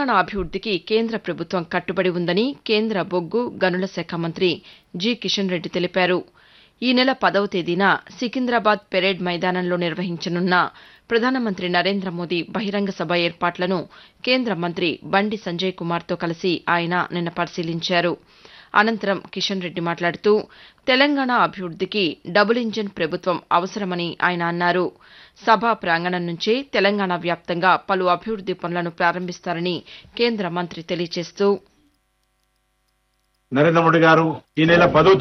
తెలంగాణ అభివృద్దికి కేంద్ర ప్రభుత్వం కట్టుబడి ఉందని కేంద్ర బొగ్గు గనుల శాఖ మంత్రి జి కిషన్ రెడ్డి తెలిపారు ఈ నెల పదవ తేదీన సికింద్రాబాద్ పెరేడ్ మైదానంలో నిర్వహించనున్న ప్రధానమంత్రి నరేంద్ర మోదీ బహిరంగ సభ ఏర్పాట్లను కేంద్ర మంత్రి బండి సంజయ్ కుమార్తో కలిసి ఆయన నిన్న పరిశీలించారు అనంతరం కిషన్ రెడ్డి మాట్లాడుతూ తెలంగాణ అభివృద్దికి డబుల్ ఇంజన్ ప్రభుత్వం అవసరమని ఆయన అన్నారు సభా ప్రాంగణం నుంచే తెలంగాణ వ్యాప్తంగా పలు అభివృద్ది పనులను ప్రారంభిస్తారని కేంద్ర మంత్రి తెలియజేస్తూ నరేంద్ర మోడీ గారు ఈ నెల పదో